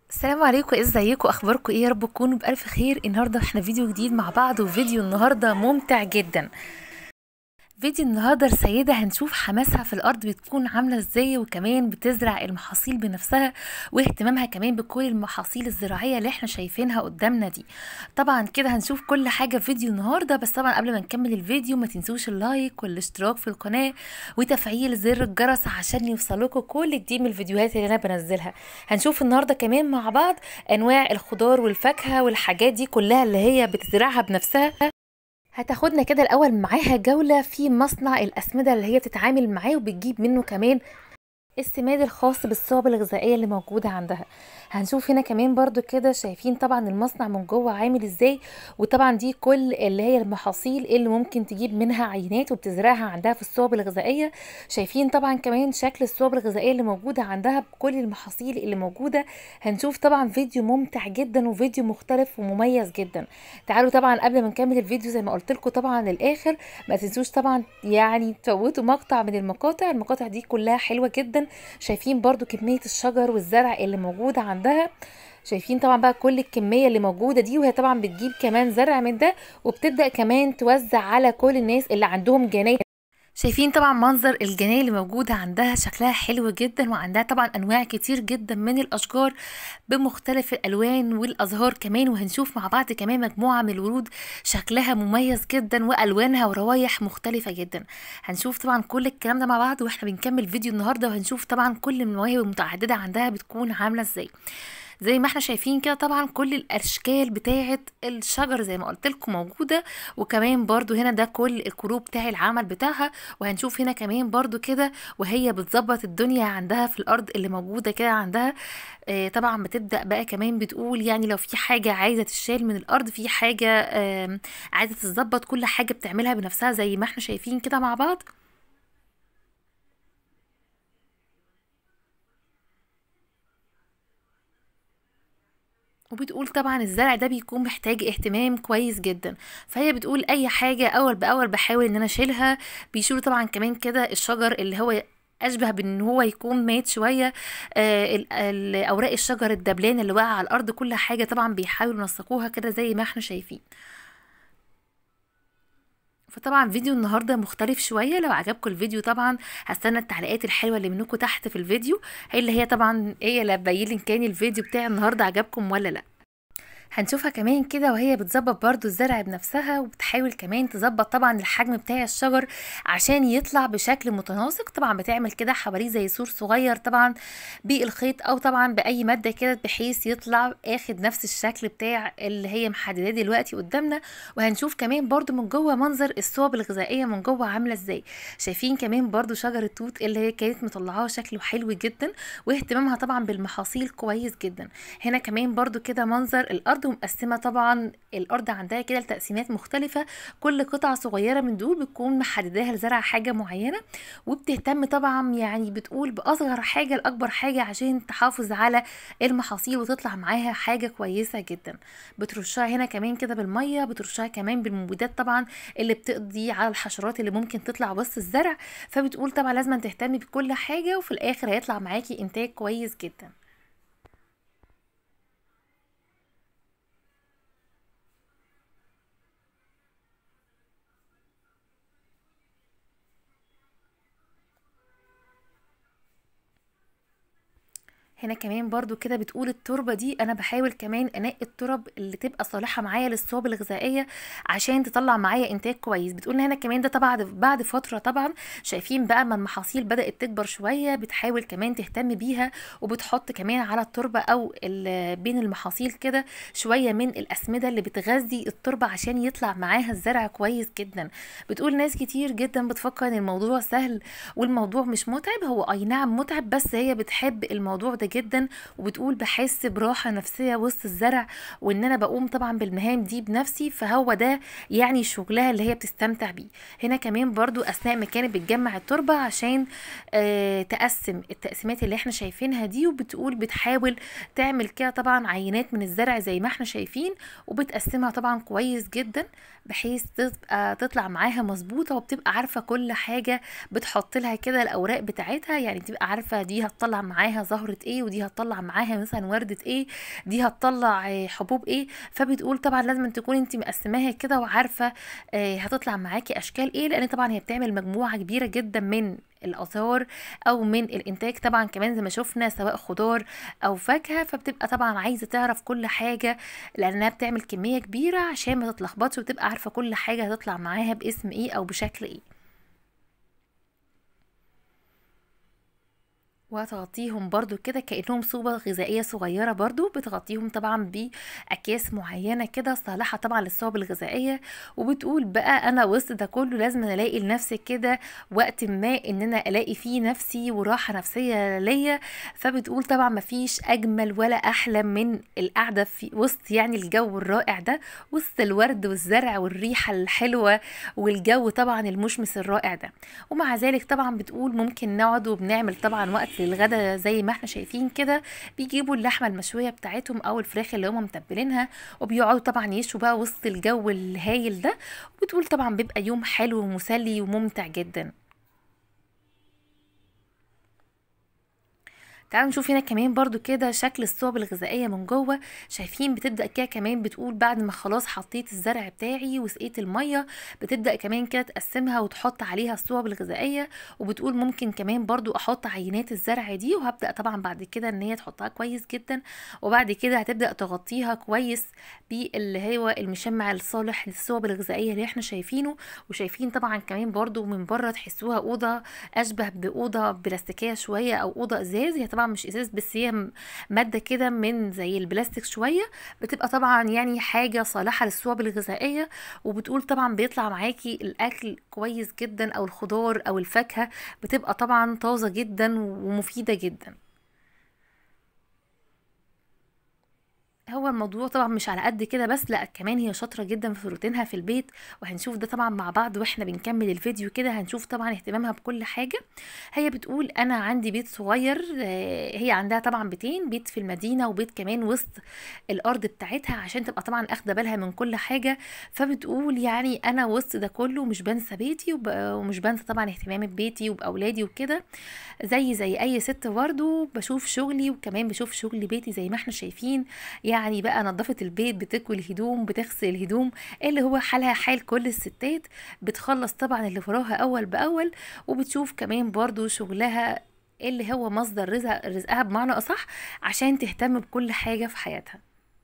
السلام عليكم ازيكم اخباركم ايه يا رب تكونوا بالف خير النهارده احنا فيديو جديد مع بعض وفيديو النهارده ممتع جدا فيديو النهارده السيده هنشوف حماسها في الارض بتكون عامله ازاي وكمان بتزرع المحاصيل بنفسها واهتمامها كمان بكل المحاصيل الزراعيه اللي احنا شايفينها قدامنا دي طبعا كده هنشوف كل حاجه في فيديو النهارده بس طبعا قبل ما نكمل الفيديو ما تنسوش اللايك والاشتراك في القناه وتفعيل زر الجرس عشان يوصلكوا كل جديد من الفيديوهات اللي انا بنزلها هنشوف النهارده كمان مع بعض انواع الخضار والفاكهه والحاجات دي كلها اللي هي بتزرعها بنفسها هتاخدنا كده الاول معاها جوله في مصنع الاسمده اللي هي بتتعامل معاه وبتجيب منه كمان السماد الخاص بالصوب الغذائيه اللي موجوده عندها هنشوف هنا كمان برضو كده شايفين طبعا المصنع من جوه عامل ازاي وطبعا دي كل اللي هي المحاصيل اللي ممكن تجيب منها عينات وبتزرعها عندها في الصوب الغذائيه شايفين طبعا كمان شكل الصوب الغذائيه اللي موجوده عندها بكل المحاصيل اللي موجوده هنشوف طبعا فيديو ممتع جدا وفيديو مختلف ومميز جدا تعالوا طبعا قبل ما نكمل الفيديو زي ما قلت لكم طبعا للاخر ما تنسوش طبعا يعني تفوتوا مقطع من المقاطع المقاطع دي كلها حلوه جدا شايفين برضو كميه الشجر والزرع اللي موجوده عندها شايفين طبعا بقى كل الكمية اللي موجودة دي وهي طبعا بتجيب كمان زرع من ده وبتبدأ كمان توزع على كل الناس اللي عندهم جناين شايفين طبعا منظر الجناين اللي موجودة عندها شكلها حلو جدا وعندها طبعا انواع كتير جدا من الاشجار بمختلف الالوان والازهار كمان وهنشوف مع بعض كمان مجموعة من الورود شكلها مميز جدا والوانها وروايح مختلفة جدا هنشوف طبعا كل الكلام ده مع بعض واحنا بنكمل فيديو النهاردة وهنشوف طبعا كل المواهب المتعددة عندها بتكون عاملة ازاي زي ما احنا شايفين كده طبعا كل الاشكال بتاعه الشجر زي ما قلت لكم موجوده وكمان برضو هنا ده كل الكروب بتاع العمل بتاعها وهنشوف هنا كمان برضو كده وهي بتظبط الدنيا عندها في الارض اللي موجوده كده عندها آه طبعا بتبدا بقى كمان بتقول يعني لو في حاجه عايزه تشال من الارض في حاجه آه عايزه تظبط كل حاجه بتعملها بنفسها زي ما احنا شايفين كده مع بعض وبتقول طبعا الزرع ده بيكون محتاج اهتمام كويس جدا فهي بتقول اي حاجة اول باول بحاول ان انا اشيلها بيشيلوا طبعا كمان كده الشجر اللي هو اشبه بان هو يكون مات شويه آه اوراق الشجر الدبلان اللي واقع على الارض كل حاجه طبعا بيحاولوا ينسقوها كده زي ما احنا شايفين فطبعا فيديو النهارده مختلف شويه لو عجبكم الفيديو طبعا هستنى التعليقات الحلوه اللي منكم تحت في الفيديو هي اللي هي طبعا هي اللي هتبين لي كان الفيديو بتاعي النهارده عجبكم ولا لا هنشوفها كمان كده وهي بتظبط برضو الزرع بنفسها وبتحاول كمان تظبط طبعا الحجم بتاع الشجر عشان يطلع بشكل متناسق طبعا بتعمل كده حواليه زي سور صغير طبعا بالخيط او طبعا باي ماده كده بحيث يطلع اخد نفس الشكل بتاع اللي هي محدداه دلوقتي قدامنا وهنشوف كمان برضو من جوه منظر الصوب الغذائيه من جوه عامله ازاي شايفين كمان برضو شجر التوت اللي هي كانت مطلعاه شكله حلو جدا واهتمامها طبعا بالمحاصيل كويس جدا هنا كمان برضو كده منظر الارض ومقسمه طبعا الارض عندها كده لتقسيمات مختلفه كل قطعه صغيره من دول بتكون محدداها لزرع حاجه معينه وبتهتم طبعا يعني بتقول باصغر حاجه لاكبر حاجه عشان تحافظ على المحاصيل وتطلع معاها حاجه كويسه جدا بترشها هنا كمان كده بالميه بترشها كمان بالمبيدات طبعا اللي بتقضي على الحشرات اللي ممكن تطلع وسط الزرع فبتقول طبعا لازم تهتمي بكل حاجه وفي الاخر هيطلع معاكي انتاج كويس جدا هنا كمان برضو كده بتقول التربة دي انا بحاول كمان انقي الترب اللي تبقى صالحة معايا للصوب الغذائية عشان تطلع معايا انتاج كويس بتقول هنا كمان ده طبعا بعد فترة طبعا شايفين بقى ما المحاصيل بدأت تكبر شوية بتحاول كمان تهتم بيها وبتحط كمان على التربة او بين المحاصيل كده شوية من الاسمدة اللي بتغذي التربة عشان يطلع معاها الزرع كويس جدا بتقول ناس كتير جدا بتفكر ان الموضوع سهل والموضوع مش متعب هو اي نعم متعب بس هي بتحب الموضوع ده جدا وبتقول بحس براحة نفسية وسط الزرع وان انا بقوم طبعا بالمهام دي بنفسي فهو ده يعني شغلها اللي هي بتستمتع بيه هنا كمان برضو اثناء ما كانت بتجمع التربة عشان آه تقسم التقسيمات اللي احنا شايفينها دي وبتقول بتحاول تعمل كده طبعا عينات من الزرع زي ما احنا شايفين وبتقسمها طبعا كويس جدا بحيث تبقى تطلع معاها مظبوطه وبتبقى عارفه كل حاجه بتحط لها كده الاوراق بتاعتها يعني تبقى عارفه دي هتطلع معاها زهره ايه ايه ودي هتطلع معاها مثلا وردة ايه دي هتطلع آه، حبوب ايه فبتقول طبعا لازم تكون انت مقسماها كده وعارفة آه، هتطلع معاكي اشكال ايه لان طبعا هي بتعمل مجموعة كبيرة جدا من الآثار أو من الإنتاج طبعا كمان زي ما شفنا سواء خضار أو فاكهة فبتبقى طبعا عايزة تعرف كل حاجة لأنها بتعمل كمية كبيرة عشان ما تتلخبطش وتبقى عارفة كل حاجة هتطلع معاها باسم ايه أو بشكل ايه وتغطيهم برضو كده كأنهم صوبة غذائية صغيرة برضو بتغطيهم طبعا بأكياس معينة كده صالحة طبعا للصوب الغذائية وبتقول بقى أنا وسط ده كله لازم ألاقي لنفسي كده وقت ما إن أنا ألاقي فيه نفسي وراحة نفسية ليا فبتقول طبعا مفيش أجمل ولا أحلى من القعدة في وسط يعني الجو الرائع ده وسط الورد والزرع والريحة الحلوة والجو طبعا المشمس الرائع ده ومع ذلك طبعا بتقول ممكن نقعد وبنعمل طبعا وقت للغدا زي ما احنا شايفين كده بيجيبوا اللحمه المشويه بتاعتهم او الفراخ اللي هم متبلينها وبيقعدوا طبعا يشوا بقى وسط الجو الهايل ده وبتقول طبعا بيبقى يوم حلو ومسلي وممتع جدا تعالوا نشوف هنا كمان برضو كده شكل الصوب الغذائية من جوه شايفين بتبدأ كده كمان بتقول بعد ما خلاص حطيت الزرع بتاعي وسقيت المية بتبدأ كمان كده تقسمها وتحط عليها الصوب الغذائية وبتقول ممكن كمان برضو احط عينات الزرع دي وهبدأ طبعا بعد كده ان هي تحطها كويس جدا وبعد كده هتبدأ تغطيها كويس باللي هو المشمع الصالح للصوب الغذائية اللي احنا شايفينه وشايفين طبعا كمان برضو من بره تحسوها أوضة أشبه بأوضة بلاستيكية شوية أو أوضة إزاز هي طبعا مش ازاز بس هي م- ماده كده من زي البلاستيك شويه بتبقى طبعا يعني حاجه صالحه للصواب الغذائيه وبتقول طبعا بيطلع معاكي الاكل كويس جدا او الخضار او الفاكهه بتبقى طبعا طازه جدا ومفيده جدا هو الموضوع طبعا مش على قد كده بس لا كمان هي شاطره جدا في روتينها في البيت وهنشوف ده طبعا مع بعض واحنا بنكمل الفيديو كده هنشوف طبعا اهتمامها بكل حاجه هي بتقول انا عندي بيت صغير آه، هي عندها طبعا بيتين بيت في المدينه وبيت كمان وسط الارض بتاعتها عشان تبقى طبعا اخده بالها من كل حاجه فبتقول يعني انا وسط ده كله مش بنسى بيتي وب- ومش بنسى طبعا اهتمامي ببيتي وباولادي وكده زي زي اي ست برضه بشوف شغلي وكمان بشوف شغل بيتي زي ما احنا شايفين يعني بقى نظافة البيت بتكوي الهدوم بتغسل الهدوم اللي هو حالها حال كل الستات بتخلص طبعا اللي وراها اول باول وبتشوف كمان برضو شغلها اللي هو مصدر رزق رزقها بمعنى اصح عشان تهتم بكل حاجة في حياتها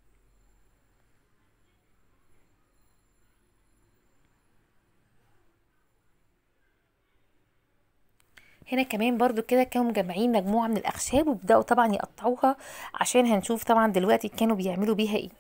هنا كمان برضو كده كانوا مجمعين مجموعة من الأخشاب وبدأوا طبعا يقطعوها عشان هنشوف طبعا دلوقتي كانوا بيعملوا بيها ايه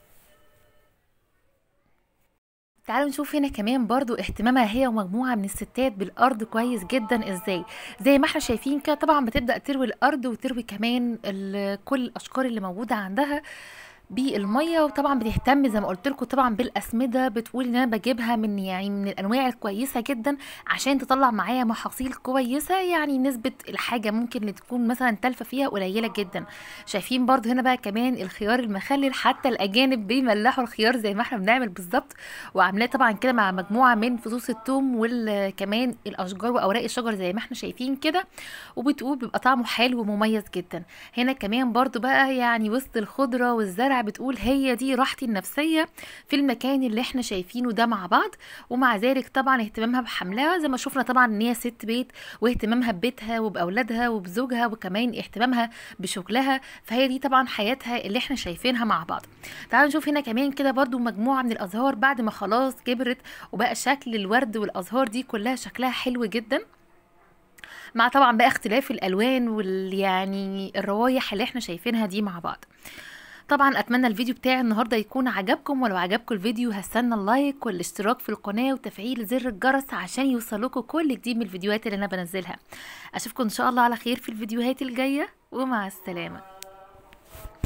تعالوا نشوف هنا كمان برضو اهتمامها هي ومجموعة من الستات بالأرض كويس جدا ازاي زي ما احنا شايفين كده طبعا بتبدأ تروي الأرض وتروي كمان ال- كل الأشجار اللي موجودة عندها بالميه وطبعا بتهتم زي ما قلت لكم طبعا بالاسمده بتقول ان انا بجيبها من يعني من الانواع الكويسه جدا عشان تطلع معايا محاصيل كويسه يعني نسبه الحاجه ممكن اللي تكون مثلا تلفه فيها قليله جدا شايفين برضو هنا بقى كمان الخيار المخلل حتى الاجانب بيملحوا الخيار زي ما احنا بنعمل بالظبط وعاملاه طبعا كده مع مجموعه من فصوص الثوم وكمان الاشجار واوراق الشجر زي ما احنا شايفين كده وبتقول بيبقى طعمه حلو ومميز جدا هنا كمان برضو بقى يعني وسط الخضرة والزرع بتقول هي دي راحتي النفسية في المكان اللي احنا شايفينه ده مع بعض ومع ذلك طبعا اهتمامها بحملها زي ما شفنا طبعا ان هي ست بيت واهتمامها ببيتها وبأولادها وبزوجها وكمان اهتمامها بشغلها فهي دي طبعا حياتها اللي احنا شايفينها مع بعض تعالوا نشوف هنا كمان كده برضو مجموعة من الأزهار بعد ما خلاص كبرت وبقى شكل الورد والأزهار دي كلها شكلها حلو جدا مع طبعا بقى اختلاف الالوان وال يعني الروايح اللي احنا شايفينها دي مع بعض طبعا اتمنى الفيديو بتاعي النهارده يكون عجبكم ولو عجبكم الفيديو هستنى اللايك والاشتراك في القناه وتفعيل زر الجرس عشان يوصلكم كل جديد من الفيديوهات اللي انا بنزلها اشوفكم ان شاء الله على خير في الفيديوهات الجايه ومع السلامه